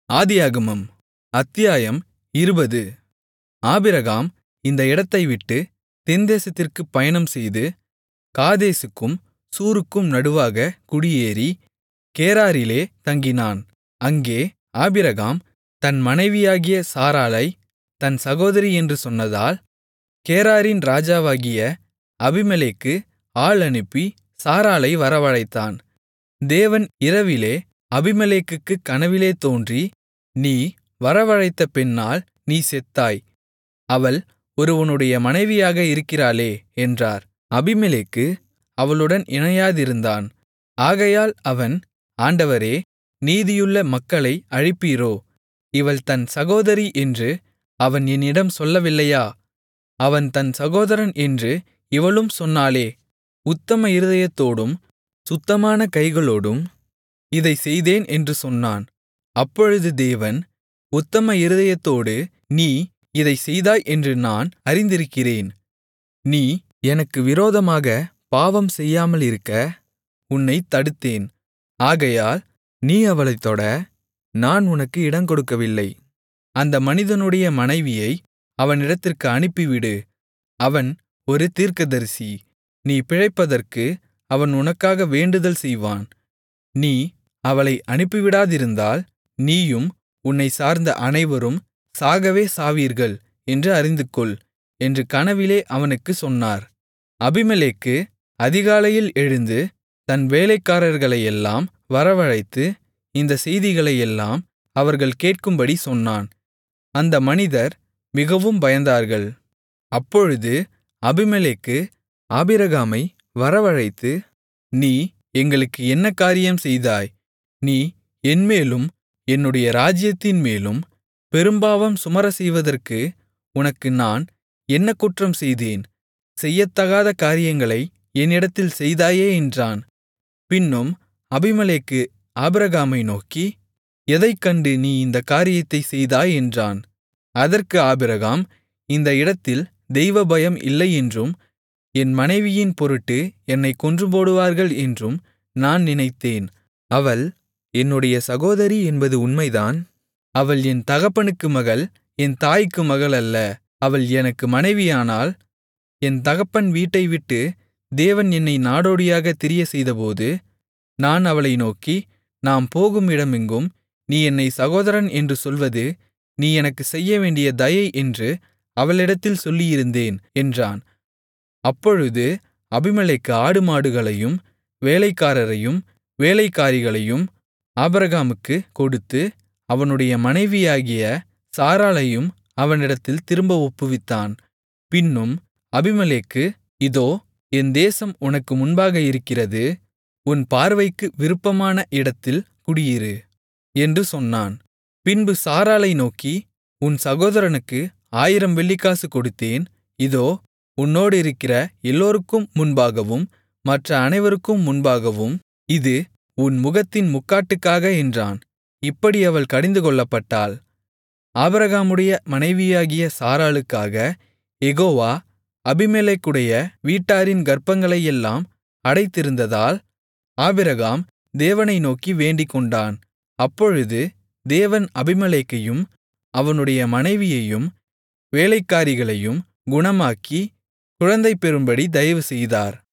ஆதியாகமம் அத்தியாயம் இருபது ஆபிரகாம் இந்த இடத்தைவிட்டுத் தென்தேசத்திற்குப் பயணம்செய்து காதேசுக்கும் சூருக்கும் நடுவாகக் குடியேறி கேராரிலே தங்கினான் அங்கே ஆபிரகாம் தன் மனைவியாகிய சாராளைத் தன் சகோதரி என்று சொன்னதால் கேராரின் ராஜாவாகிய அபிமெலேக்கு ஆள் அனுப்பி சாராளை வரவழைத்தான் தேவன் இரவிலே அபிமெலேக்குக்குக் கனவிலே தோன்றி நீ வரவழைத்த பெண்ணால் நீ செத்தாய் அவள் ஒருவனுடைய மனைவியாக இருக்கிறாளே என்றார் அபிமெலேக்கு அவளுடன் இணையாதிருந்தான் ஆகையால் அவன் ஆண்டவரே நீதியுள்ள மக்களை அழிப்பீரோ இவள் தன் சகோதரி என்று அவன் என்னிடம் சொல்லவில்லையா அவன் தன் சகோதரன் என்று இவளும் சொன்னாளே உத்தம இருதயத்தோடும் சுத்தமான கைகளோடும் இதைச் செய்தேன் என்று சொன்னான் அப்பொழுது தேவன் உத்தம இருதயத்தோடு நீ இதைச் செய்தாய் என்று நான் அறிந்திருக்கிறேன் நீ எனக்கு விரோதமாகப் பாவம் செய்யாமலிருக்க உன்னைத் தடுத்தேன் ஆகையால் நீ அவளைத் தொட நான் உனக்கு இடங்கொடுக்கவில்லை அந்த மனிதனுடைய மனைவியை அவனிடத்திற்கு அனுப்பிவிடு அவன் ஒரு தீர்க்கதரிசி நீ பிழைப்பதற்கு அவன் உனக்காக வேண்டுதல் செய்வான் நீ அவளை அனுப்பிவிடாதிருந்தால் நீயும் உன்னைச் சார்ந்த அனைவரும் சாகவே சாவீர்கள் என்று அறிந்துகொள் என்று கனவிலே அவனுக்குச் சொன்னார் அபிமெலேக்கு அதிகாலையில் எழுந்து தன் வேலைக்காரர்களையெல்லாம் வரவழைத்து இந்தச் செய்திகளையெல்லாம் அவர்கள் கேட்கும்படி சொன்னான் அந்த மனிதர் மிகவும் பயந்தார்கள் அப்பொழுது அபிமெலேக்கு ஆபிரகாமை வரவழைத்து நீ எங்களுக்கு என்ன காரியம் செய்தாய் நீ என்மேலும் என்னுடைய ராஜ்யத்தின்மேலும் பெரும்பாவம் சுமரச்செய்வதற்கு உனக்கு நான் என்ன குற்றம் செய்தேன் செய்யத்தகாத காரியங்களை என்னிடத்தில் செய்தாயே என்றான் பின்னும் அபிமெலேக்கு ஆபிரகாமை நோக்கி எதைக் கண்டு நீ இந்தக் காரியத்தைச் செய்தாய் என்றான் அதற்கு ஆபிரகாம் இந்த இடத்தில் தெய்வபயம் இல்லை என்றும் என் மனைவியின் பொருட்டு என்னைக் கொன்றுபோடுவார்கள் என்றும் நான் நினைத்தேன் அவள் என்னுடைய சகோதரி என்பது உண்மைதான் அவள் என் தகப்பனுக்கு மகள் என் தாய்க்கு மகள் அல்ல அவள் எனக்கு மனைவியானால் என் தகப்பன் வீட்டைவிட்டு தேவன் என்னை நாடோடியாகத் திரியச்செய்தபோது நான் அவளை நோக்கி நாம் போகும் இடமெங்கும் நீ என்னை சகோதரன் என்று சொல்வது நீ எனக்குச் செய்யவேண்டிய தயை என்று அவளிடத்தில் சொல்லியிருந்தேன் என்றான் அப்பொழுது அபிமெலேக்கு ஆடுமாடுகளையும் வேலைக்காரரையும் வேலைக்காரிகளையும் ஆபிரகாமுக்குக் கொடுத்து அவனுடைய மனைவியாகிய சாராளையும் அவனிடத்தில் திரும்ப ஒப்புவித்தான் பின்னும் அபிமெலேக்கு இதோ என் தேசம் உனக்கு முன்பாக இருக்கிறது உன் பார்வைக்கு விருப்பமான இடத்தில் குடியிரு என்று சொன்னான் பின்பு சாராளை நோக்கி உன் சகோதரனுக்கு ஆயிரம் வெள்ளிக்காசு கொடுத்தேன் இதோ உன்னோடு இருக்கிற எல்லோருக்கும் முன்பாகவும் மற்ற அனைவருக்கும் முன்பாகவும் இது உன் முகத்தின் முக்காட்டுக்காக என்றான் இப்படி அவள் கடிந்துகொள்ளப்பட்டாள் ஆபிரகாமுடைய மனைவியாகிய சாராளுக்காக யெகோவா அபிமெலேக்குடைய வீட்டாரின் கர்ப்பங்களையெல்லாம் அடைத்திருந்ததால் ஆபிரகாம் தேவனை நோக்கி வேண்டிக்கொண்டான் அப்பொழுது தேவன் அபிமெலேக்கையும் அவனுடைய மனைவியையும் வேலைக்காரிகளையும் குணமாக்கி குழந்தை பெறும்படி தயவு செய்தார்